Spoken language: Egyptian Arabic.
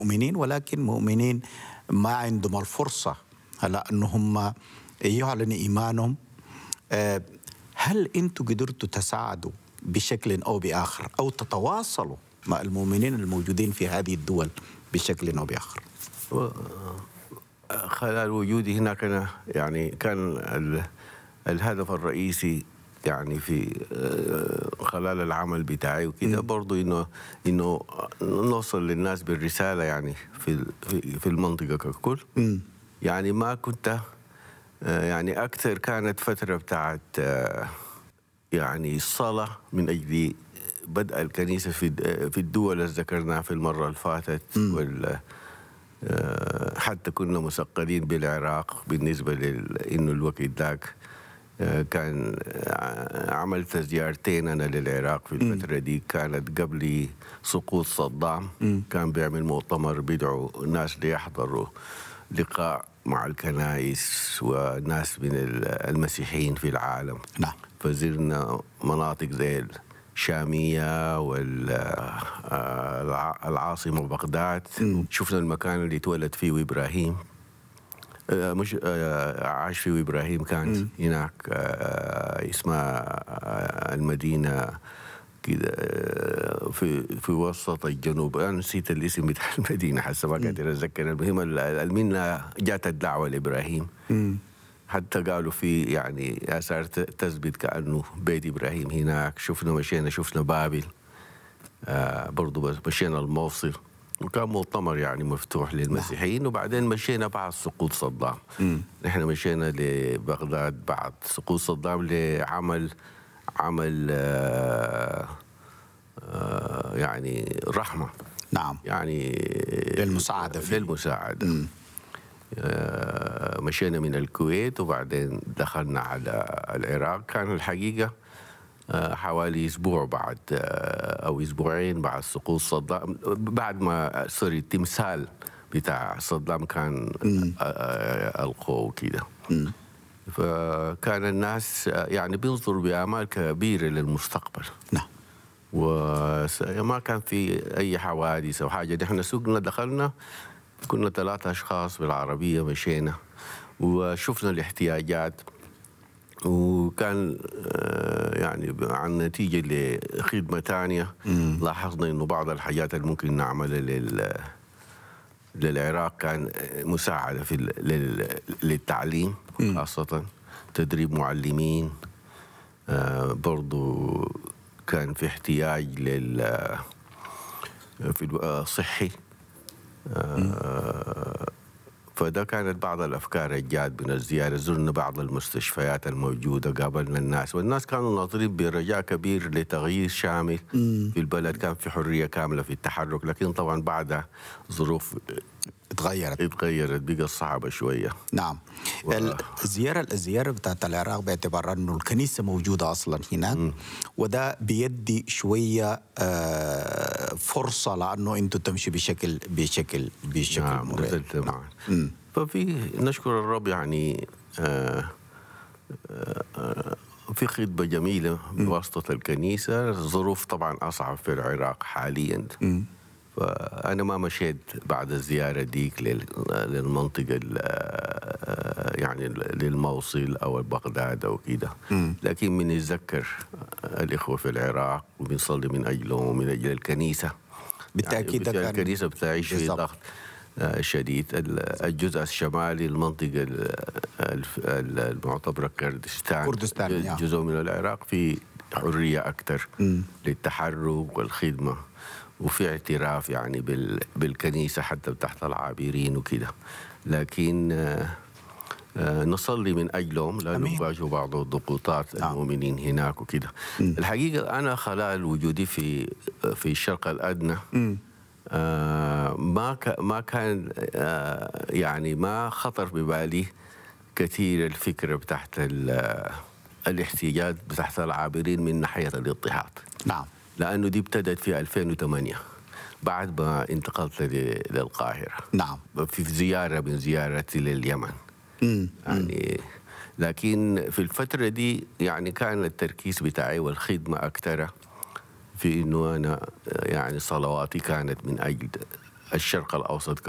مؤمنين ولكن مؤمنين ما عندهم الفرصة هلا أنهم يعلنوا إيمانهم آه، هل أنتم قدرتوا تساعدوا بشكل أو بآخر أو تتواصلوا مع المؤمنين الموجودين في هذه الدول بشكل أو بآخر خلال وجودي هناك أنا يعني كان ال- الهدف الرئيسي يعني في آه، خلال العمل بتاعي وكده برضو انه انه نوصل للناس بالرساله يعني في ال- في- في المنطقه ككل يعني ما كنت آه، يعني اكثر كانت فتره بتاعت آه، يعني الصلاه من اجل بدء الكنيسه في في الدول اللي ذكرناها في المره اللي فاتت وال آه، حتى كنا مثقلين بالعراق بالنسبة لأنه الوقت ذاك آه، كان آه، عملت زيارتين أنا للعراق في الفترة دي كانت قبل سقوط صدام كان بيعمل مؤتمر بيدعو الناس ليحضروا لقاء مع الكنائس وناس من ال- المسيحيين في العالم نعم فزرنا مناطق زي الشامية والعاصمة بغداد شفنا المكان اللي اتولد فيه إبراهيم آه، مش آه، عاش فيه إبراهيم كان هناك آه، اسمها آه، المدينة كده آه، في في وسط الجنوب انا نسيت الاسم بتاع المدينه حسب ما قادر اتذكر المهم ال- المنة جات الدعوه لابراهيم حتى قالوا في يعني اثار ت- تثبت كانه بيت ابراهيم هناك شفنا مشينا شفنا بابل آه برضو بس مشينا الموصل وكان مؤتمر يعني مفتوح للمسيحيين وبعدين مشينا بعد سقوط صدام نحن مشينا لبغداد بعد سقوط صدام لعمل عمل آه آه يعني رحمه نعم يعني للمساعدة فيه. للمساعدة آه، مشينا من الكويت وبعدين دخلنا على العراق كان الحقيقة آه، حوالي أسبوع بعد آه، أو أسبوعين بعد سقوط صدام بعد ما سوري التمثال بتاع صدام كان آه، آه، ألقوه كده فكان الناس آه، يعني بينظروا بآمال كبيرة للمستقبل نعم وما كان في اي حوادث او حاجه نحن سوقنا دخلنا كنا ثلاثة اشخاص بالعربيه مشينا وشفنا الاحتياجات وكان آه، يعني عن نتيجه لخدمه ثانيه لاحظنا انه بعض الحاجات اللي ممكن نعملها لل للعراق كان مساعده في ال- لل- للتعليم خاصه تدريب معلمين آه، برضو كان في احتياج لل في الو- آه، صحي آه، فده كانت بعض الافكار الجاد من الزياره زرنا بعض المستشفيات الموجوده قابلنا الناس والناس كانوا ناظرين برجاء كبير لتغيير شامل في البلد كان في حريه كامله في التحرك لكن طبعا بعد ظروف تغيرت اتغيرت بقى صعبه شويه نعم و- الزيارة الزيارة بتاعت العراق باعتبار أنه الكنيسة موجودة أصلا هناك وده بيدي شوية آه، فرصة لأنه أنتوا تمشي بشكل بشكل بشكل نعم مريح. نزلت نعم. معا ففي نشكر الرب يعني آه آه آه، في خطبة جميلة بواسطة الكنيسة الظروف طبعا أصعب في العراق حاليا فأنا ما مشيت بعد الزيارة ديك لل- للمنطقة ال- آه، يعني للموصل أو بغداد أو كده لكن من يتذكر الإخوة في العراق وبنصلي من أجلهم ومن أجل الكنيسة بالتأكيد يعني ده كان- الكنيسة بتعيش في بالضبط. ضغط آه، شديد ال- الجزء الشمالي المنطقة ال- الف- ال- المعتبرة كردستان كردستان، يا. جزء من العراق في حرية أكثر للتحرك والخدمة وفي اعتراف يعني بال بالكنيسة حتى تحت العابرين وكده لكن آه، آه، نصلي من أجلهم لأنه أمين. بواجهوا بعض الضغوطات نعم. المؤمنين هناك وكده الحقيقة أنا خلال وجودي في في الشرق الأدنى آه، ما ك- ما كان آه، يعني ما خطر ببالي كثير الفكرة بتاعت ال- الاحتياجات بتاعت العابرين من ناحية الاضطهاد نعم لأنه دي ابتدت في 2008 بعد ما انتقلت ل- للقاهرة نعم في زيارة من زيارتي لليمن مم. يعني لكن في الفترة دي يعني كان التركيز بتاعي والخدمة أكثر في إنه أنا يعني صلواتي كانت من أجل الشرق الاوسط